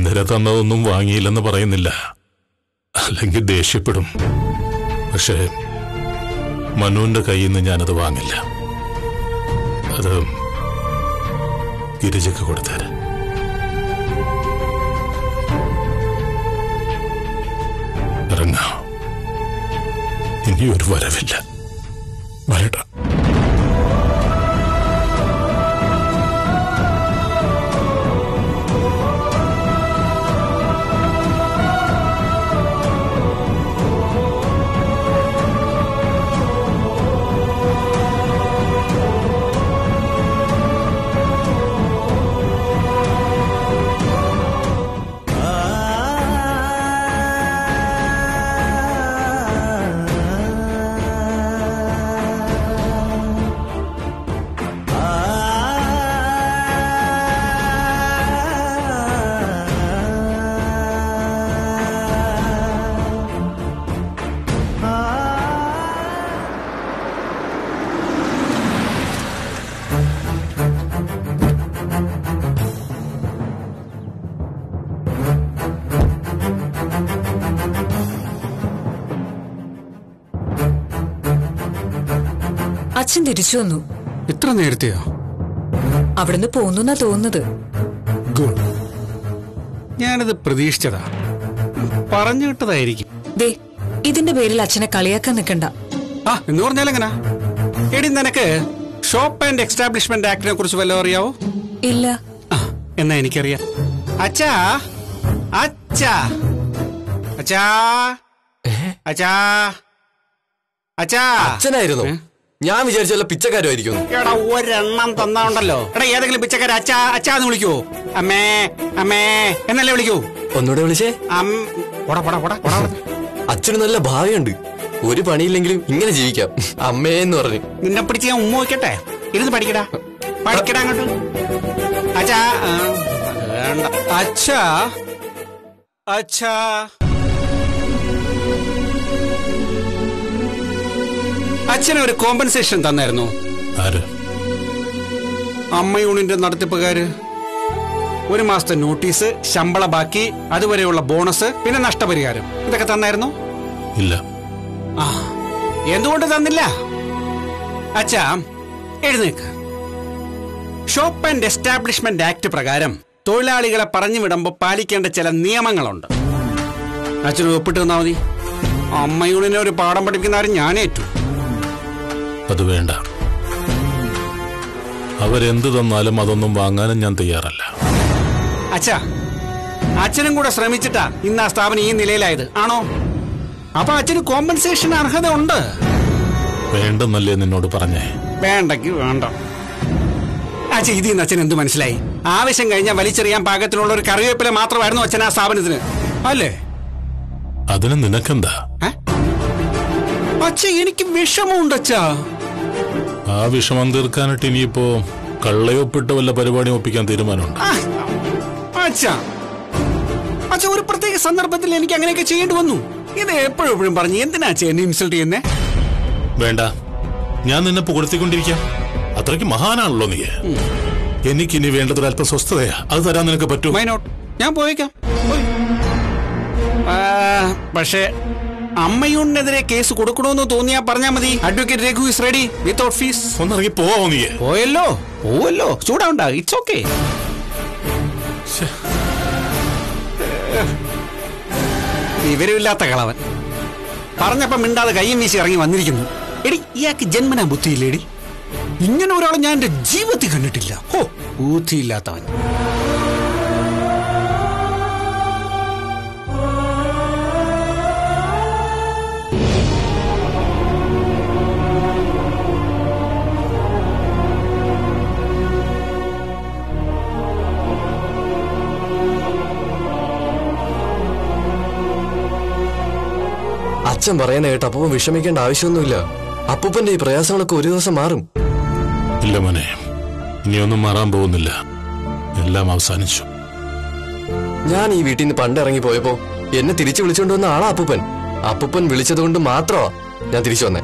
ഇന്ദിര തന്നതൊന്നും വാങ്ങിയില്ലെന്ന് പറയുന്നില്ല അല്ലെങ്കിൽ ദേഷ്യപ്പെടും പക്ഷേ മനുവിന്റെ കയ്യിൽ നിന്ന് ഞാനത് വാങ്ങില്ല അത് ഗിരിജയ്ക്ക് കൊടുത്തേരെ ഇറങ്ങാം ഇനി ഒരു വരവില്ല വരട്ടെ അച്ഛൻ തിരിച്ചു വന്നു ഇത്ര നേരത്തെയോ അവിടുന്ന് പോന്നുന്നാ തോന്നുന്നത് ഗുഡ് ഞാനിത് പ്രതീക്ഷിച്ചതാ പറഞ്ഞു കിട്ടതായിരിക്കും ദേ ഇതിന്റെ പേരിൽ അച്ഛനെ കളിയാക്കാൻ നിൽക്കണ്ട ആ എന്ന് പറഞ്ഞാൽ എങ്ങനാ എടി നിനക്ക് ഷോപ്പ് ആൻഡ് എക്സ്റ്റാബ്ലിഷ്മെന്റ് ആക്ടിനെ കുറിച്ച് വല്ലതും അറിയാവോ ഇല്ല ആ എന്നാ എനിക്കറിയാം അച്ഛാ അച്ഛാ അച്ഛാ അച്ഛാ അച്ഛാ അച്ഛനായിരുന്നു ഏ? ഞാൻ വിചാരിച്ചല്ല പിച്ചക്കാരുമായിരിക്കും എടാ ഒരെണ്ണം തന്നാണ്ടല്ലോ എടാ ഏതെങ്കിലും പിച്ചക്കാര അച്ഛാ അച്ഛാ എന്ന് വിളിക്കോ അമ്മേ അമ്മേ എന്നല്ലേ വിളിക്കൂ ഒന്നുകൂടെ വിളിച്ചേ അം പോടാ പോടാ പോടാ പോടാ അവിടെ. അച്ഛന് നല്ല ഭാവിയുണ്ട് ഒരു പണിയില്ലെങ്കിലും ഇങ്ങനെ ജീവിക്കാം അമ്മേന്ന് പറഞ്ഞു നിന്നെ പിടിച്ച് ഞാൻ ഉമ്മ വയ്ക്കട്ടെ ഇരുന്ന് പഠിക്കടാ പഠിക്കടാ അങ്ങോട്ട് അച്ഛാ ആ, വേണ്ട അച്ഛാ അച്ഛാ അച്ഛന് ഒരു കോമ്പൻസേഷൻ തന്നായിരുന്നു ആര് അമ്മ യൂണിന്റെ നടത്തിപ്പുകാര് ഒരു മാസത്തെ നോട്ടീസ് ശമ്പള ബാക്കി അതുവരെയുള്ള ബോണസ് പിന്നെ നഷ്ടപരിഹാരം ഇതൊക്കെ തന്നായിരുന്നു ഇല്ല ആ എന്തുകൊണ്ട് തന്നില്ല അച്ഛാ എഴുന്നേക്ക് ഷോപ്പ് ആൻഡ് എസ്റ്റാബ്ലിഷ്മെന്റ് ആക്ട് പ്രകാരം തൊഴിലാളികളെ പറഞ്ഞു വിടുമ്പോൾ പാലിക്കേണ്ട ചില നിയമങ്ങളുണ്ട് അച്ഛന് ഒപ്പിട്ട് തന്നാ മതി അമ്മ യൂണിനെ ഒരു പാഠം പഠിപ്പിക്കുന്നവരും ഞാനേറ്റു അത് വേണ്ട അവരെന്ത് തന്നാലും അതൊന്നും വാങ്ങാനും ഞാൻ തയ്യാറല്ല അച്ഛാ അച്ഛനും കൂടെ ശ്രമിച്ചിട്ടാ ഇന്ന് ആ സ്ഥാപനം ഈ നിലയിലായത് ആണോ അപ്പൊ അച്ഛന് കോമ്പൻസേഷൻ അർഹത ഉണ്ട് വേണ്ടെന്നല്ലേ നിന്നോട് പറഞ്ഞേ വേണ്ടെങ്കിൽ വേണ്ട അച്ഛൻ ഇതിൽ നിന്ന് അച്ഛൻ എന്ത് മനസ്സിലായി ആവശ്യം കഴിഞ്ഞാൽ വലിച്ചെറിയാൻ പാകത്തിനുള്ള ഒരു കറിവേപ്പില മാത്രമായിരുന്നു അച്ഛൻ ആ സ്ഥാപനത്തിന് അല്ലേ അതിന് നിനക്കെന്താ ഏ? അച്ഛൻ എനിക്ക് വിഷമമുണ്ട് അച്ഛാ ആ വിഷമം തീർക്കാനായിട്ട് ഇനിയിപ്പോ കള്ളയൊപ്പിട്ട് വല്ല പരിപാടി ഒപ്പിക്കാൻ തീരുമാനമുണ്ട് ആ, അച്ഛാ അച്ഛ ഒരു പ്രത്യേക സന്ദർഭത്തിൽ എനിക്ക് അങ്ങനെയൊക്കെ ചെയ്യേണ്ടി വന്നു ഇത് എപ്പോഴും എപ്പോഴും പറഞ്ഞു എന്തിനാ അച്ഛൻ എന്നെ ഇൻസൾട്ട് ചെയ്യുന്നേ വേണ്ട ഞാൻ നിന്നെ പുകഴ്ത്തിക്കൊണ്ടിരിക്കാം അത്രയ്ക്ക് മഹാനാണല്ലോ നീ എനിക്കിനി വേണ്ടത് അല്പം സ്വസ്ഥതയാ അത് തരാൻ നിനക്ക് പറ്റൂ മൈനോട്ട് ഞാൻ പോയേക്കാം പോയി. ആ, പക്ഷേ അമ്മയൂണിനെതിരെ കേസ് കൊടുക്കണമെന്ന് തോന്നിയാ പറഞ്ഞാ മതി advocate Raghu is ready without fees ഒന്നിറങ്ങി പോവാ നീ പോയല്ലോ പോവല്ലോ ചൂടാവണ്ട ഇറ്റ്സ് ഓക്കെ വിവരമില്ലാത്ത കളവൻ പറഞ്ഞപ്പോ മിണ്ടാതെ കയ്യും വീശി ഇറങ്ങി വന്നിരിക്കുന്നു എടി ഇയാൾക്ക് ജന്മനാ ബുദ്ധിയില്ലേടി ഇങ്ങനെ ഒരാളെ ഞാൻ എന്റെ ജീവിതത്തിൽ കണ്ടിട്ടില്ല ഹോ ബുദ്ധിയില്ലാത്തവൻ അച്ഛൻ പറയുന്ന കേട്ട് അപ്പൂപ്പൻ വിഷമിക്കേണ്ട ആവശ്യമൊന്നുമില്ല അപ്പൂപ്പന്റെ ഈ പ്രയാസങ്ങളൊക്കെ ഒരു ദിവസം മാറും ഇല്ല മോനെ ഇനിയൊന്നും മാറാൻ പോകുന്നില്ല എല്ലാം അവസാനിച്ചു ഞാൻ ഈ വീട്ടിൽ നിന്ന് പണ്ട് ഇറങ്ങി പോയപ്പോ എന്നെ തിരിച്ചു വിളിച്ചുകൊണ്ട് വന്ന ആളാ അപ്പൂപ്പൻ അപ്പൂപ്പൻ വിളിച്ചത് കൊണ്ട് മാത്രമാ ഞാൻ തിരിച്ചു വന്നേ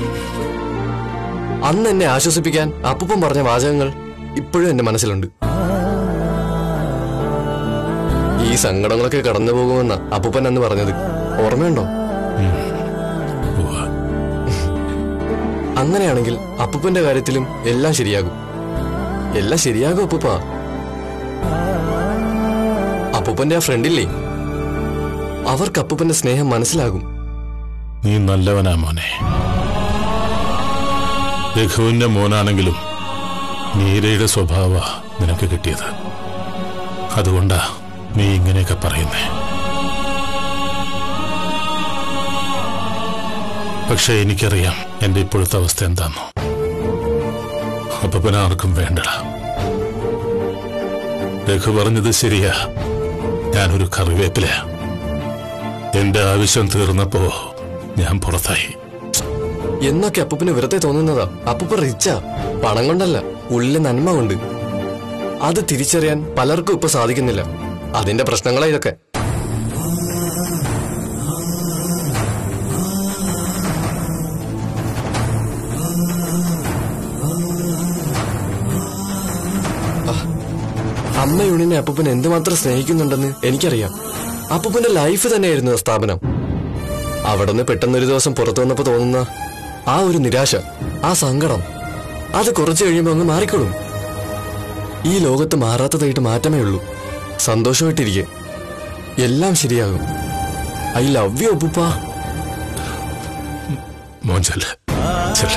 അന്ന് എന്നെ ആശ്വസിപ്പിക്കാൻ അപ്പൂപ്പൻ പറഞ്ഞ വാചകങ്ങൾ ഇപ്പോഴും എന്റെ മനസ്സിലുണ്ട് ഈ സങ്കടങ്ങളൊക്കെ കടന്നു പോകുമെന്ന അപ്പൂപ്പൻ അന്ന് പറഞ്ഞത് ഓർമ്മയുണ്ടോ ഉവ്വ. അങ്ങനെയാണെങ്കിൽ അപ്പൂപ്പന്റെ കാര്യത്തിലും എല്ലാം ശരിയാകും എല്ലാം ശരിയാകും അപ്പൂപ്പ അപ്പൂപ്പന്റെ ആ ഫ്രണ്ടില്ലേ അവർക്ക് അപ്പൂപ്പന്റെ സ്നേഹം മനസ്സിലാകും നീ നല്ലവനാ മോനെ രഘുവിന്റെ മോനാണെങ്കിലും നീരയുടെ സ്വഭാവ നിനക്ക് കിട്ടിയത് അതുകൊണ്ടാ നീ ഇങ്ങനെയൊക്കെ പറയുന്നേ പക്ഷെ എനിക്കറിയാം എന്റെ ഇപ്പോഴത്തെ അവസ്ഥ എന്താന്നോ അപ്പന ആർക്കും വേണ്ടടാ രഘു പറഞ്ഞത് ശരിയാ ഞാനൊരു കറിവേപ്പില എന്റെ ആവശ്യം തീർന്നപ്പോ ഞാൻ പുറത്തായി എന്നൊക്കെ അപ്പൂപ്പന് വെറുതെ തോന്നുന്നതാ അപ്പൂപ്പ റിച്ചാ പണം കൊണ്ടല്ല ഉള്ളിലെ നന്മ കൊണ്ട് അത് തിരിച്ചറിയാൻ പലർക്കും ഇപ്പൊ സാധിക്കുന്നില്ല അതിന്റെ പ്രശ്നങ്ങളാ ഇതൊക്കെ ആ, അമ്മയുണിനെ അപ്പൂപ്പൻ എന്തുമാത്രം സ്നേഹിക്കുന്നുണ്ടെന്ന് എനിക്കറിയാം അപ്പൂപ്പന്റെ ലൈഫ് തന്നെയായിരുന്നു ആ സ്ഥാപനം അവിടെ നിന്ന് പെട്ടെന്നൊരു ദിവസം പുറത്തു വന്നപ്പോ തോന്നുന്ന ആ ഒരു നിരാശ ആ സങ്കടം അത് കുറച്ചു കഴിയുമ്പോൾ അങ്ങ് മാറിക്കൊള്ളും ഈ ലോകത്ത് മാറാത്തതായിട്ട് മാറ്റമേ ഉള്ളൂ സന്തോഷമായിട്ടിരിക്കെ എല്ലാം ശരിയാകും ഐ ലവ് യു അപ്പൂപ്പ മോൻ ചെല്ല ചെല്ല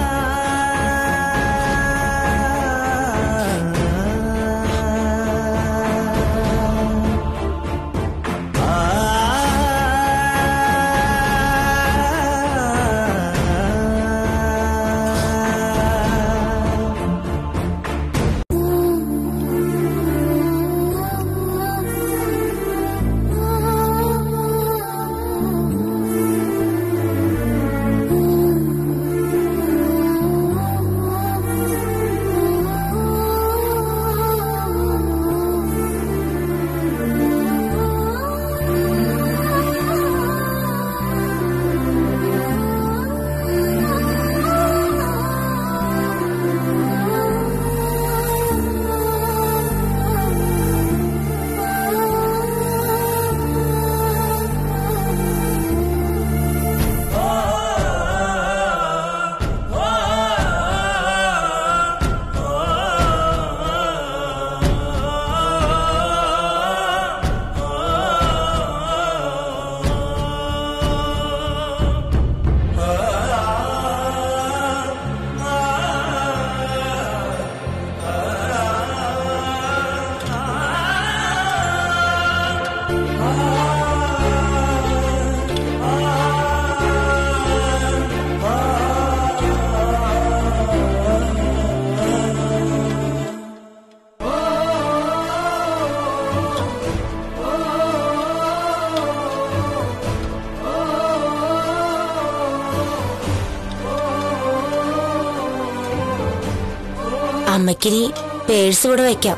അമ്മയ്ക്കിനി പേഴ്സ് ഇവിടെ വെക്കാം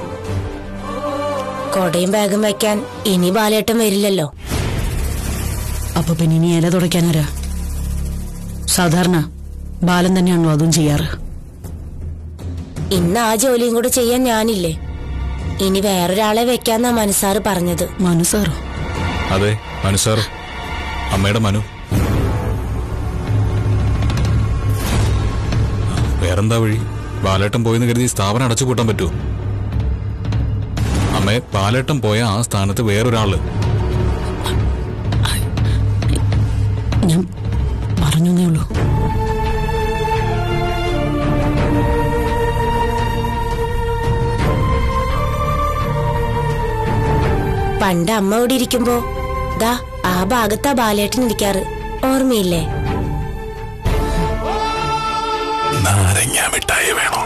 കൊടയും ബാഗും വെക്കാൻ ഇനി ബാലേട്ടൻ വരില്ലല്ലോ അപ്പൊ പിന്നെ ഇനി ഇല തുടയ്ക്കാനാരാ സാധാരണ ബാലൻ തന്നെയാണല്ലോ അതും ചെയ്യാറ് ഇന്ന് ആ ജോലിയും കൂടെ ചെയ്യാൻ ഞാനില്ലേ ഇനി വേറൊരാളെ വെക്കാന്നാ മനസ്സാറ് പറഞ്ഞത് മനസ്സാറോ അതെ മനു സാർ അമ്മയുടെ മനു വേറെന്താ വഴി ബാലേട്ടൻ പോയെന്ന് കരുതി സ്ഥാപനം അടച്ചു പൂട്ടാൻ പറ്റുമോ അമ്മയെ ബാലേട്ടൻ പോയ ആ സ്ഥാനത്ത് വേറൊരാള് ഞാൻ പറഞ്ഞേ ഉള്ളൂ പണ്ട് അമ്മ ഇവിടെ ഇരിക്കുമ്പോ ദാ ആ ഭാഗത്താ ബാലേട്ടൻ ഇരിക്കാറ് ഓർമ്മയില്ലേ നാരങ്ങ മിഠായി വേണോ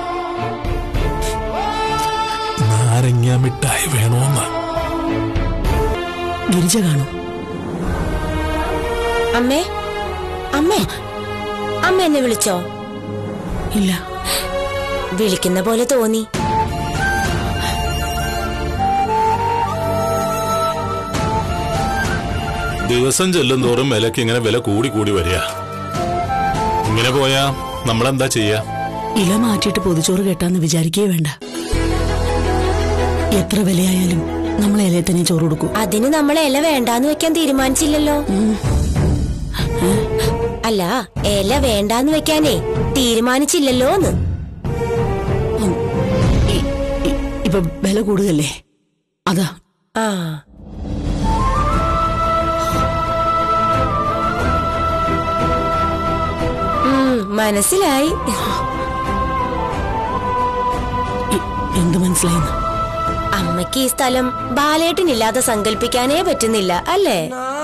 നാരങ്ങ മിഠായി വേണോന്ന് ഗിരിജ കാണും അമ്മേ അമ്മേ അമ്മ എന്നെ വിളിച്ചോ ഇല്ല വിളിക്കുന്ന പോലെ തോന്നി ദിവസം ചെല്ലും തോറും വിലക്ക് ഇങ്ങനെ വില കൂടി കൂടി വരിക ഇങ്ങനെ പോയാ നമ്മളെന്താ ചെയ്യാ ഇല മാറ്റിയിട്ട് പൊതിച്ചോറ് കേട്ടാന്ന് വിചാരിക്കേ വേണ്ട എത്ര വിലയായാലും നമ്മൾ ഇലയെ തന്നെ ചോറ് കൊടുക്കൂ അതിന് നമ്മൾ ഇല വേണ്ടാന്ന് വെക്കാൻ തീരുമാനിച്ചില്ലല്ലോ അല്ല ഇല വേണ്ടാന്ന് വെക്കാനേ തീരുമാനിച്ചില്ലല്ലോന്ന് ഇ- ഇ- ഇപ്പൊ വില കൂടുതലല്ലേ അതാ ആ ഉം, മനസ്സിലായി ഇ- എന്ത് മനസ്സിലായിന്ന് അമ്മയ്ക്ക് ഈ സ്ഥലം ബാലേട്ടനില്ലാതെ സങ്കല്പിക്കാനേ പറ്റുന്നില്ല അല്ലേ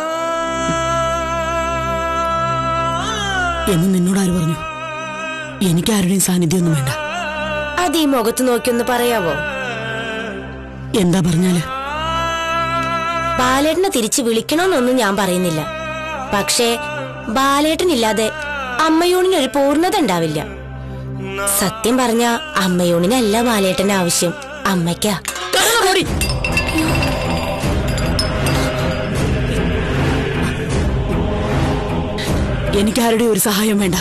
എന്ന് നിന്നോട് ആര് പറഞ്ഞു എനിക്ക് ആരുടെയും സാന്നിധ്യമൊന്നും വേണ്ട അത് ഈ മുഖത്ത് നോക്കിയൊന്ന് പറയാവോ എന്താ പറഞ്ഞാല് ബാലേട്ടനെ തിരിച്ചു വിളിക്കണമെന്നൊന്നും ഞാൻ പറയുന്നില്ല പക്ഷേ ബാലേട്ടനില്ലാതെ അമ്മയൂണിന് ഒരു പൂർണ്ണത ഉണ്ടാവില്ല സത്യം പറഞ്ഞ അമ്മയൂണിനല്ല ബാലേട്ടന് ആവശ്യം അമ്മയ്ക്കാ എനിക്ക് ആരുടെയും ഒരു സഹായം വേണ്ട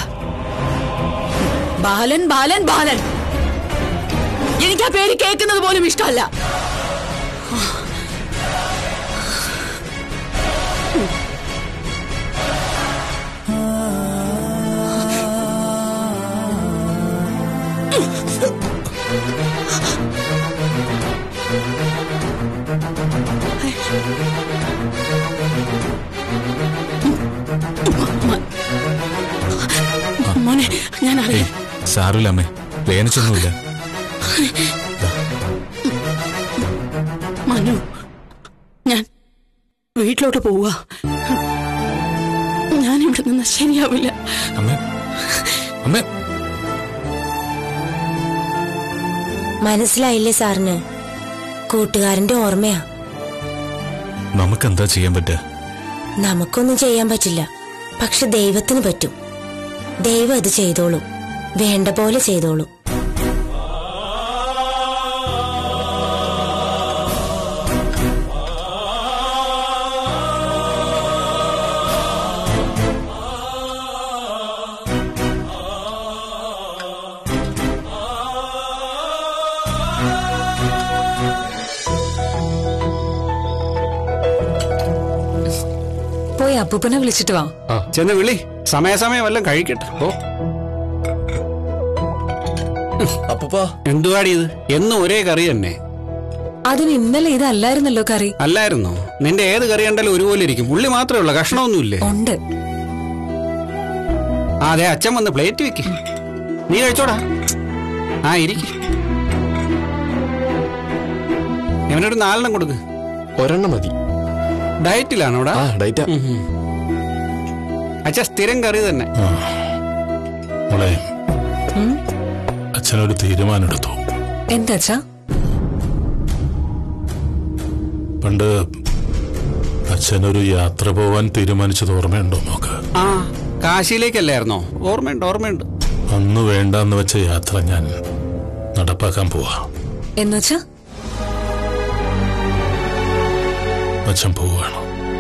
ബാലൻ ബാലൻ ബാലൻ എനിക്ക് ആ പേര് കേൾക്കുന്നത് പോലും ഇഷ്ടമല്ല മോനെ ഞാൻ ഏയ് അറിയാം സാരമില്ല അമ്മേ വേദനിച്ചൊന്നുമില്ല മനു ഞാൻ വീട്ടിലോട്ട് പോവുക ഞാൻ ഇവിടെ നിന്ന് ശരിയാവില്ല അമ്മേ അമ്മേ മനസ്സിലായില്ലേ സാറിന് കൂട്ടുകാരന്റെ ഓർമ്മയാ നമുക്കെന്താ ചെയ്യാൻ പറ്റുക നമുക്കൊന്നും ചെയ്യാൻ പറ്റില്ല പക്ഷെ ദൈവത്തിന് പറ്റും ദൈവം അത് ചെയ്തോളും വേണ്ട പോലെ ചെയ്തോളും പോയി അപ്പൂപ്പനെ വിളിച്ചിട്ട് വാ ചെന്ന് വിളി സമയാസമയം വല്ലതും കഴിക്കട്ടെ ഓ അപ്പൂപ്പാ എന്തുവാടി ഇത് എന്നും ഒരേ കറി തന്നെ അതിന് ഇന്നലെ ഇതല്ലായിരുന്നല്ലോ കറി അല്ലായിരുന്നോ നിന്റെ ഏത് കറി കണ്ടാലും ഒരുപോലെ ഇരിക്കും ഉള്ളി മാത്രമേ ഉള്ളൂ കഷ്ണമൊന്നുമില്ലേ ഉണ്ട് ആ അതെ അച്ഛൻ വന്ന് പ്ലേറ്റ് വെക്ക് നീ കഴിച്ചോടാ ആ ഇരിക്ക് ഇവനൊരു നാലെണ്ണം കൊടുക്ക് ഒരെണ്ണം മതി ഡയറ്റിലാണോടാ ആ ഡൈറ്റാ അച്ഛ സ്ഥിരം കറി തന്നെ മോളെ അച്ഛനൊരു തീരുമാനമെടുത്തു എന്താച്ചാ പണ്ട് അച്ഛനൊരു യാത്ര പോവാൻ തീരുമാനിച്ചത് ഓർമ്മയുണ്ടോ നോക്ക് ആ കാശിയിലേക്കല്ലായിരുന്നോ ഓർമ്മയുണ്ട് ഓർമ്മയുണ്ട് അന്ന് വേണ്ടാന്ന് വെച്ച യാത്ര ഞാൻ നടപ്പാക്കാൻ പോവാ എന്നുവച്ചാ അച്ഛൻ പോവുകയാണ്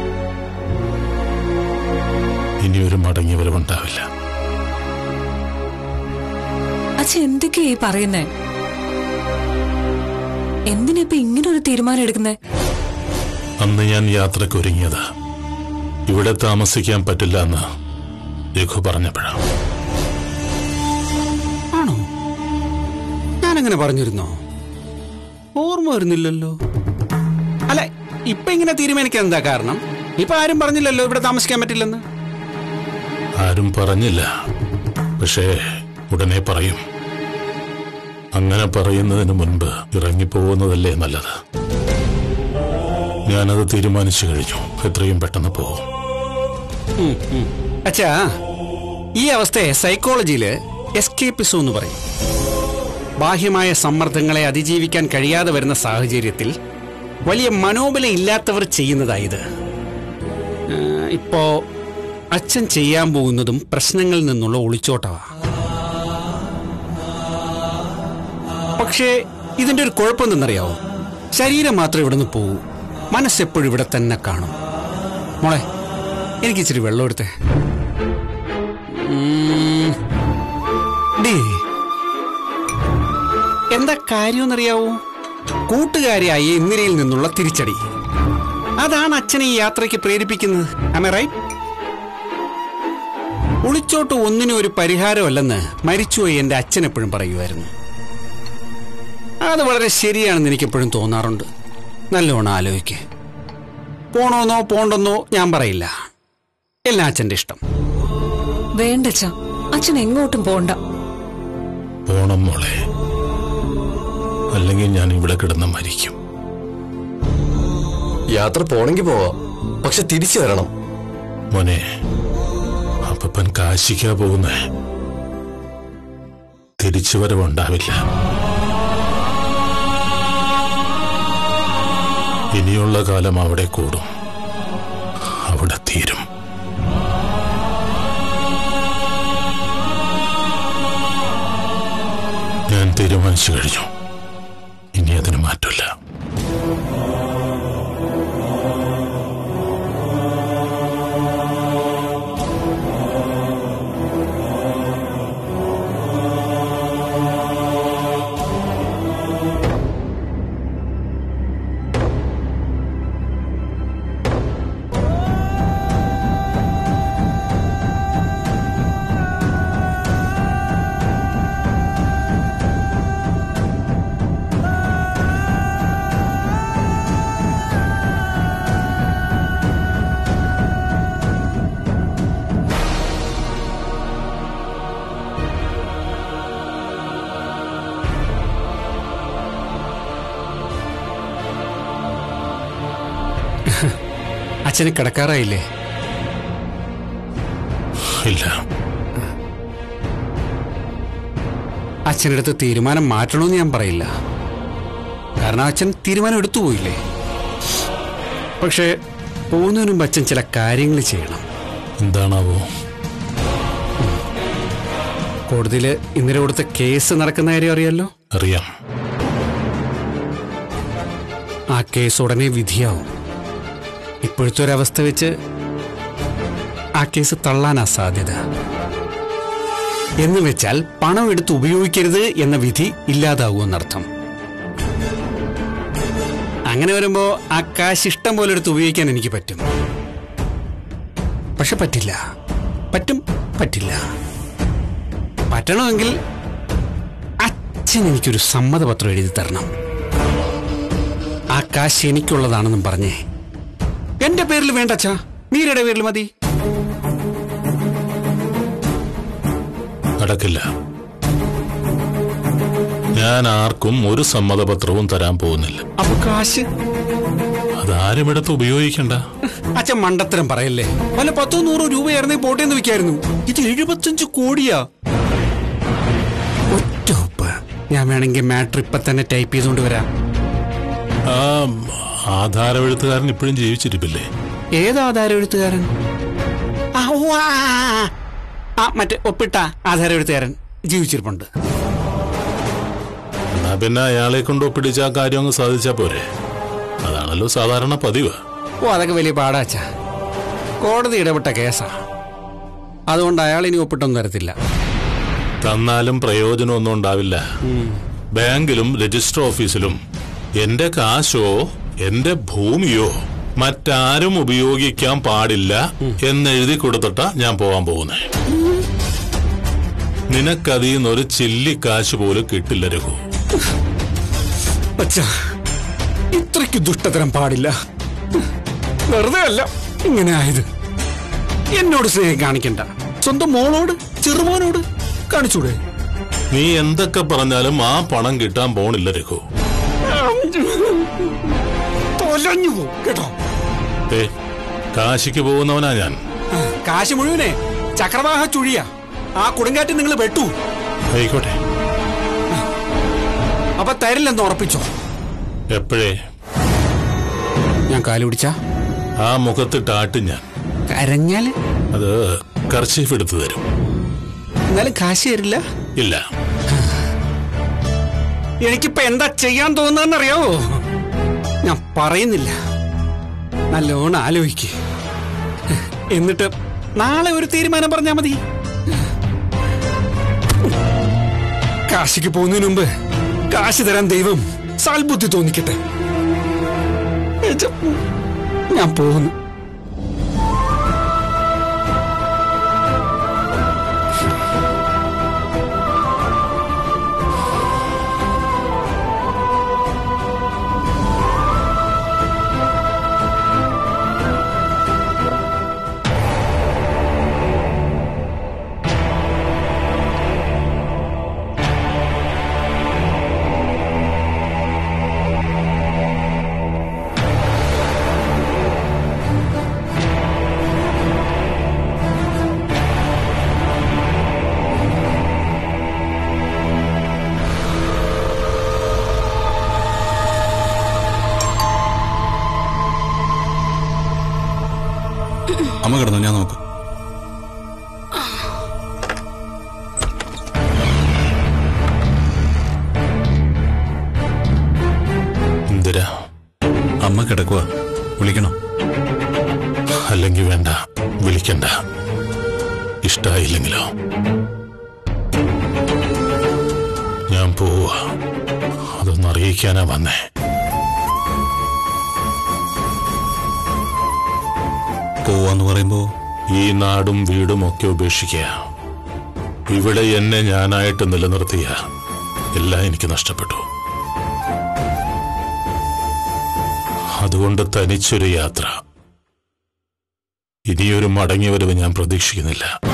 ഇനി ഒരു മടങ്ങി വരവുണ്ടാവില്ല അച്ഛൻ എന്തൊക്കെയാ ഈ പറയുന്നേ എന്തിനാ ഇപ്പൊ ഇങ്ങനെ ഒരു തീരുമാനം എടുക്കുന്നേ അന്ന് ഞാൻ യാത്രയ്ക്ക് ഒരുങ്ങിയത് ഇവിടെ താമസിക്കാൻ പറ്റില്ല എന്ന് രഘു പറഞ്ഞപ്പോഴാണ് ആണോ ഞാനങ്ങനെ പറഞ്ഞിരുന്നോ ഓർമ്മ വരുന്നില്ലല്ലോ അല്ല ഇപ്പൊ ഇങ്ങനെ തീരുമാനിക്കാൻ എന്താ കാരണം ഇപ്പൊ ആരും പറഞ്ഞില്ലല്ലോ ഇവിടെ താമസിക്കാൻ പറ്റില്ലെന്ന് ആരും പറഞ്ഞില്ല പക്ഷേ ഉടനെ പറയും അങ്ങനെ പറയുന്നതിന് മുൻപ് ഇറങ്ങിപ്പോകുന്നതല്ലേ നല്ലത് ഞാനത് തീരുമാനിച്ചു കഴിഞ്ഞു എത്രയും പെട്ടെന്ന് പോകും അച്ഛാ ഈ അവസ്ഥയെ സൈക്കോളജിയില് എസ്കേപ്പിസം എന്ന് പറയും ബാഹ്യമായ സമ്മർദ്ദങ്ങളെ അതിജീവിക്കാൻ കഴിയാതെ വരുന്ന സാഹചര്യത്തിൽ വലിയ മനോബലം ഇല്ലാത്തവർ ചെയ്യുന്നതായത് ഇപ്പോ അച്ഛൻ ചെയ്യാൻ പോകുന്നതും പ്രശ്നങ്ങളിൽ നിന്നുള്ള ഒളിച്ചോട്ടവാ പക്ഷേ ഇതിന്റെ ഒരു കുഴപ്പമെന്തെന്നറിയാവോ ശരീരം മാത്രം ഇവിടുന്ന് പോകൂ മനസ്സെപ്പോഴും ഇവിടെ തന്നെ കാണും മോളെ എനിക്ക് ഇച്ചിരി വെള്ളം എടുത്തേ ഉം. ഡേ എന്താ കാര്യമെന്നറിയാവോ കൂട്ടുകാരിയായ ഇന്ദിരയിൽ നിന്നുള്ള തിരിച്ചടി അതാണ് അച്ഛനെ ഈ യാത്രയ്ക്ക് പ്രേരിപ്പിക്കുന്നത് ആമേ റൈറ്റ് ഒളിച്ചോട്ട് ഒന്നിനും ഒരു പരിഹാരമല്ലെന്ന് മരിച്ചുപോയി എന്റെ അച്ഛൻ എപ്പോഴും പറയുമായിരുന്നു അത് വളരെ ശരിയാണെന്ന് എനിക്കെപ്പോഴും തോന്നാറുണ്ട് നല്ലോണം ആലോചിക്ക് പോണോന്നോ പോണ്ടെന്നോ ഞാൻ പറയില്ല എല്ലാം അച്ഛന്റെ ഇഷ്ടം വേണ്ടച്ച അച്ഛൻ എങ്ങോട്ടും പോണ്ട പോണം മോളെ അല്ലെങ്കിൽ ഞാൻ ഇവിടെ കിടന്ന് മരിക്കും യാത്ര പോണെങ്കി പോവാ പക്ഷെ തിരിച്ചു വരണം മോനെ അപ്പൻ കാശിക്കാ പോകുന്നേ തിരിച്ചു വരവുണ്ടാവില്ല ഇനിയുള്ള കാലം അവിടെ കൂടും അവിടെ തീരും ഞാൻ തീരുമാനിച്ചു കഴിഞ്ഞു ഇനി അതിന് മാറ്റില്ല അച്ഛന് കിടക്കാറായില്ലേ ഇല്ല അച്ഛനടുത്ത് തീരുമാനം മാറ്റണമെന്ന് ഞാൻ പറയില്ല കാരണം അച്ഛൻ തീരുമാനം എടുത്തു പോയില്ലേ പക്ഷേ പോകുന്നതിന് മുമ്പ് അച്ഛൻ ചില കാര്യങ്ങൾ ചെയ്യണം എന്താണാവോ കോടതിയിൽ ഇന്നലെ കൊടുത്ത കേസ് നടക്കുന്ന കാര്യം അറിയാലോ അറിയാം ആ കേസ് ഉടനെ വിധിയാവും ഇപ്പോഴത്തെ ഒരവസ്ഥ വെച്ച് ആ കേസ് തള്ളാനാ സാധ്യത എന്ന് വെച്ചാൽ പണം എടുത്ത് ഉപയോഗിക്കരുത് എന്ന വിധി ഇല്ലാതാകുമെന്നർത്ഥം അങ്ങനെ വരുമ്പോ ആ കാശ് ഇഷ്ടം പോലെ എടുത്ത് ഉപയോഗിക്കാൻ എനിക്ക് പറ്റും പക്ഷെ പറ്റില്ല പറ്റും പറ്റില്ല പറ്റണമെങ്കിൽ അച്ഛൻ എനിക്കൊരു സമ്മതപത്രം എഴുതി തരണം ആ കാശ് എനിക്കുള്ളതാണെന്നും പറഞ്ഞേ എന്റെ പേരിൽ വേണ്ട അച്ഛാ മീരയുടെ പേരിൽ മതി നടക്കില്ല ഞാൻ ആർക്കും ഒരു സമ്മതപത്രവും തരാൻ പോകുന്നില്ല അപ്പൊ കാശ് അതാരും എടുത്ത് ഉപയോഗിക്കണ്ട അച്ഛൻ മണ്ടത്തരം പറയല്ലേ വല്ല പത്തോ നൂറോ രൂപയായിരുന്നേ പോട്ടെ എന്ന് വെക്കായിരുന്നു ഇത് എഴുപത്തഞ്ച് കോടിയാ ഒറ്റ ഉപ്പ് ഞാൻ വേണമെങ്കിൽ മാറ്റർ ഇപ്പൊ തന്നെ ടൈപ്പ് ചെയ്തുകൊണ്ട് വരാം ആ ആധാരമെഴുത്തുകാരൻ ഇപ്പോഴും ജീവിച്ചിരിപ്പില്ലേ ഏത് ആധാരം എഴുത്തുകാരൻ ആ, ഓ, ആ, ആ, ആ. ആ മറ്റേ ഒപ്പിട്ട ആധാരം എഴുത്തുകാരൻ ജീവിച്ചിരിപ്പുണ്ട് എന്നാ പിന്നെ അയാളെ കൊണ്ട് ഒപ്പിടിച്ച ആ കാര്യം അങ്ങ് സാധിച്ചാ പോരെ അതാണല്ലോ സാധാരണ പതിവ് ഓ അതൊക്കെ വലിയ പാടാച്ച കോടതി ഇടപെട്ട കേസാ അതുകൊണ്ട് അയാൾ ഇനി ഒപ്പിട്ടൊന്നും തരത്തില്ല തന്നാലും പ്രയോജനമൊന്നും ഉണ്ടാവില്ല ബാങ്കിലും രജിസ്റ്റർ ഓഫീസിലും എന്റെ കാശോ എന്റെ ഭൂമിയോ മറ്റാരും ഉപയോഗിക്കാൻ പാടില്ല എന്നെഴുതി കൊടുത്തിട്ടാ ഞാൻ പോവാൻ പോകുന്നേ നിനക്കതിൽ നിന്നൊരു ചില്ലി കാശ് പോലും കിട്ടില്ല രഘു അച്ഛാ ഇത്രയ്ക്ക് ദുഷ്ടതരം പാടില്ല വെറുതെ അല്ല ഇങ്ങനെ ആയത് എന്നോട് സ്നേഹം കാണിക്കണ്ട സ്വന്തം മോളോട് ചെറുമോനോട് കാണിച്ചൂടെ നീ എന്തൊക്കെ പറഞ്ഞാലും ആ പണം കിട്ടാൻ പോണില്ല രഘു തൊലഞ്ഞു പോകും കേട്ടോ ഏ കാശിക്ക് പോകുന്നവനാ ഞാൻ കാശ് മുഴുവനെ ചക്രവാഹ ചുഴിയ ആ കൊടുങ്കാറ്റ് നിങ്ങൾ വെട്ടു ആയിക്കോട്ടെ അപ്പൊ തരില്ലെന്ന് ഉറപ്പിച്ചോ എപ്പോഴേ ഞാൻ കാല് പിടിച്ച ആ മുഖത്തിട്ട് ആട്ടും ഞാൻ കരഞ്ഞാല് അത് കർച്ചീഫ് എടുത്തു തരും എന്നാലും കാശ് തരില്ല ഇല്ല എനിക്കിപ്പോ എന്താ ചെയ്യാൻ തോന്നുന്നറിയാവോ ഞാൻ പറയുന്നില്ല നല്ലോണം ആലോചിക്ക് എന്നിട്ട് നാളെ ഒരു തീരുമാനം പറഞ്ഞാ മതി കാശിക്ക് പോകുന്നതിന് മുമ്പ് കാശ് തരാൻ ദൈവം സാൽബുദ്ധി തോന്നിക്കട്ടെ അച്ഛാ, ഞാൻ പോകുന്നു അമ്മ കിടന്നു ഞാൻ നോക്കാം ഇന്ദിര അമ്മ കിടക്കുക വിളിക്കണം അല്ലെങ്കിൽ വേണ്ട വിളിക്കണ്ട ഇഷ്ടായില്ലെങ്കിലോ ഞാൻ പോവുക അതൊന്ന് അറിയിക്കാനാ വന്നേ പോവാന്ന് പറയുമ്പോ ഈ നാടും വീടും ഒക്കെ ഉപേക്ഷിക്കുക ഇവിടെ എന്നെ ഞാനായിട്ട് നിലനിർത്തിയ എല്ലാം എനിക്ക് നഷ്ടപ്പെട്ടു അതുകൊണ്ട് തനിച്ചൊരു യാത്ര ഇനിയൊരു മടങ്ങിവരവ് ഞാൻ പ്രതീക്ഷിക്കുന്നില്ല